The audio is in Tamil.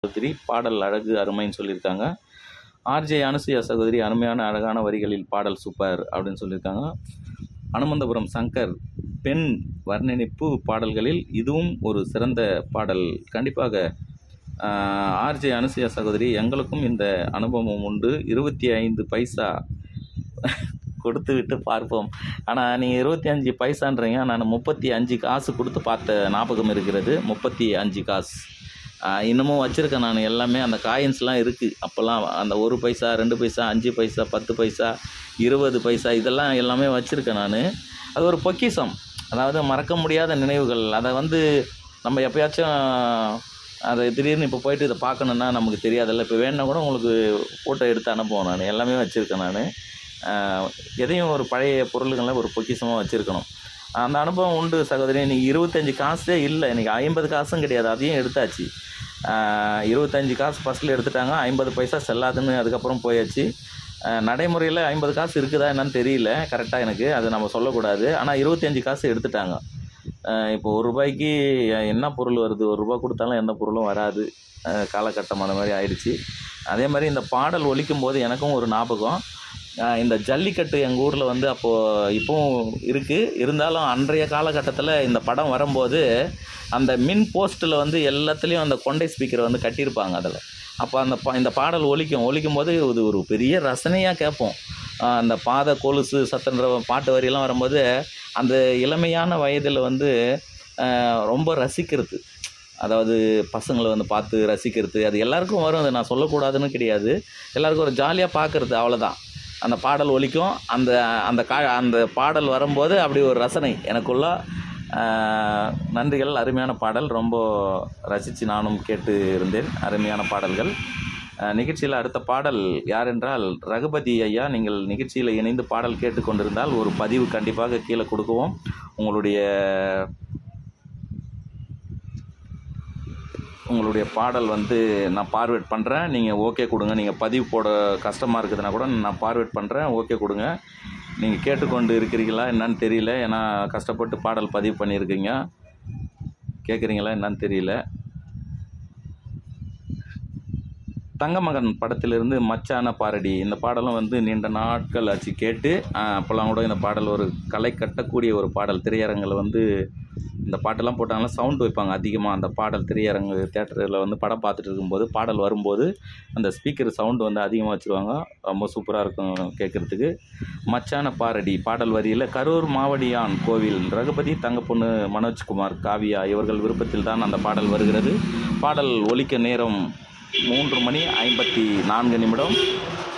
சகோதரி பாடல் அழகு அருமைன்னு சொல்லியிருக்காங்க ஆர்ஜே அனுசுயா சகோதரி அருமையான அழகான வரிகளில் பாடல் சூப்பர் அப்படின்னு சொல்லியிருக்காங்க அனுமந்தபுரம் சங்கர் பெண் வர்ணனிப்பு பாடல்களில் இதுவும் ஒரு சிறந்த பாடல் கண்டிப்பாக ஆர்ஜே அனுசுயா சகோதரி எங்களுக்கும் இந்த அனுபவம் உண்டு இருபத்தி ஐந்து பைசா கொடுத்து விட்டு பார்ப்போம் ஆனால் நீங்கள் இருபத்தி அஞ்சு பைசான்றீங்க நான் முப்பத்தி அஞ்சு காசு கொடுத்து பார்த்த ஞாபகம் இருக்கிறது முப்பத்தி அஞ்சு காசு ஆஹ் இன்னமும் வச்சுருக்கேன் நான் எல்லாமே அந்த காயின்ஸ்லாம் இருக்குது அப்போல்லாம் அந்த ஒரு பைசா ரெண்டு பைசா அஞ்சு பைசா பத்து பைசா இருபது பைசா இதெல்லாம் எல்லாமே வச்சுருக்கேன் நான் அது ஒரு பொக்கிஷம் அதாவது மறக்க முடியாத நினைவுகள் அதை வந்து நம்ம எப்பயாச்சும் அதை திடீர்னு இப்போ போயிட்டு இதை பார்க்கணுன்னா நமக்கு தெரியாதுல்ல இப்போ வேணுன்னா கூட உங்களுக்கு ஃபோட்டோ எடுத்து அனுப்புவேன் நான் எல்லாமே வச்சுருக்கேன் நான் எதையும் ஒரு பழைய பொருளுங்களை ஒரு பொக்கிஷமாக வச்சுருக்கணும் அந்த அனுபவம் உண்டு சகோதரி இன்றைக்கி இருபத்தஞ்சி காசே இல்லை இன்றைக்கி ஐம்பது காசும் கிடையாது அதையும் எடுத்தாச்சு ஆஹ் இருபத்தஞ்சி காசு ஃபஸ்ட்டில் எடுத்துட்டாங்க ஐம்பது பைசா செல்லாதுன்னு அதுக்கப்புறம் போயாச்சு ஆஹ் நடைமுறையில் ஐம்பது காசு இருக்குதா என்னன்னு தெரியல கரெக்டாக எனக்கு அது நம்ம சொல்லக்கூடாது ஆனால் இருபத்தஞ்சி காசு எடுத்துட்டாங்க ஆஹ் இப்போ ஒரு ரூபாய்க்கு என்ன பொருள் வருது ஒரு ரூபா கொடுத்தாலும் எந்த பொருளும் வராது ஆஹ் காலகட்டம் அந்த மாதிரி ஆயிடுச்சு அதே மாதிரி இந்த பாடல் ஒலிக்கும் போது எனக்கும் ஒரு ஞாபகம் ஆஹ் இந்த ஜல்லிக்கட்டு எங்கள் ஊரில் வந்து அப்போது இப்போவும் இருக்குது இருந்தாலும் அன்றைய காலகட்டத்தில் இந்த படம் வரும்போது அந்த மின் போஸ்ட்டில் வந்து எல்லாத்துலேயும் அந்த கொண்டை ஸ்பீக்கரை வந்து கட்டியிருப்பாங்க அதில் அப்போ அந்த பா இந்த பாடல் ஒலிக்கும் ஒலிக்கும் போது இது ஒரு பெரிய ரசனையாக கேட்போம் ஆஹ் அந்த பாத கொலுசு சத்தன்ற பாட்டு வரியெல்லாம் வரும்போது அந்த இளமையான வயதில் வந்து ஆஹ் ரொம்ப ரசிக்கிறது அதாவது பசங்களை வந்து பார்த்து ரசிக்கிறது அது எல்லாருக்கும் வரும் அது நான் சொல்லக்கூடாதுன்னு கிடையாது எல்லாருக்கும் ஒரு ஜாலியாக பார்க்குறது அவ்வளோதான் அந்த பாடல் ஒலிக்கும் அந்த அந்த கா அந்த பாடல் வரும்போது அப்படி ஒரு ரசனை எனக்குள்ள ஆஹ், நன்றிகள் அருமையான பாடல் ரொம்ப ரசித்து நானும் கேட்டு இருந்தேன் அருமையான பாடல்கள் நிகழ்ச்சியில் அடுத்த பாடல் யார் என்றால் ரகுபதி ஐயா நீங்கள் நிகழ்ச்சியில் இணைந்து பாடல் கேட்டுக்கொண்டிருந்தால் ஒரு பதிவு கண்டிப்பாக கீழே கொடுக்குவோம் உங்களுடைய உங்களுடைய பாடல் வந்து நான் பார்வேட் பண்ணுறேன் நீங்கள் ஓகே கொடுங்க நீங்கள் பதிவு போட கஷ்டமாக இருக்குதுன்னா கூட நான் பார்வேட் பண்ணுறேன் ஓகே கொடுங்க நீங்கள் கேட்டுக்கொண்டு இருக்கிறீங்களா என்னன்னு தெரியல ஏன்னா கஷ்டப்பட்டு பாடல் பதிவு பண்ணியிருக்கீங்க கேட்குறீங்களா என்னன்னு தெரியல தங்கமகன் படத்திலிருந்து மச்சான பாரடி இந்த பாடலும் வந்து நீண்ட நாட்கள் ஆச்சு கேட்டு ஆஹ், அப்போல்லாம் கூட இந்த பாடல் ஒரு கலை கட்டக்கூடிய ஒரு பாடல் திரையரங்கில் வந்து இந்த பாட்டெல்லாம் போட்டாங்கன்னா சவுண்ட் வைப்பாங்க அதிகமாக அந்த பாடல் திரையரங்கு தேட்டரில் வந்து படம் பார்த்துட்டு இருக்கும்போது பாடல் வரும்போது அந்த ஸ்பீக்கர் சவுண்டு வந்து அதிகமாக வச்சுருவாங்க ரொம்ப சூப்பராக இருக்கும் கேட்குறதுக்கு மச்சான பாரடி பாடல் வரியில் கரூர் மாவடியான் கோவில் ரகுபதி தங்கப்பொண்ணு மனோஜ்குமார் காவியா இவர்கள் விருப்பத்தில் தான் அந்த பாடல் வருகிறது பாடல் ஒலிக்க நேரம் மூன்று மணி ஐம்பத்தி நான்கு நிமிடம்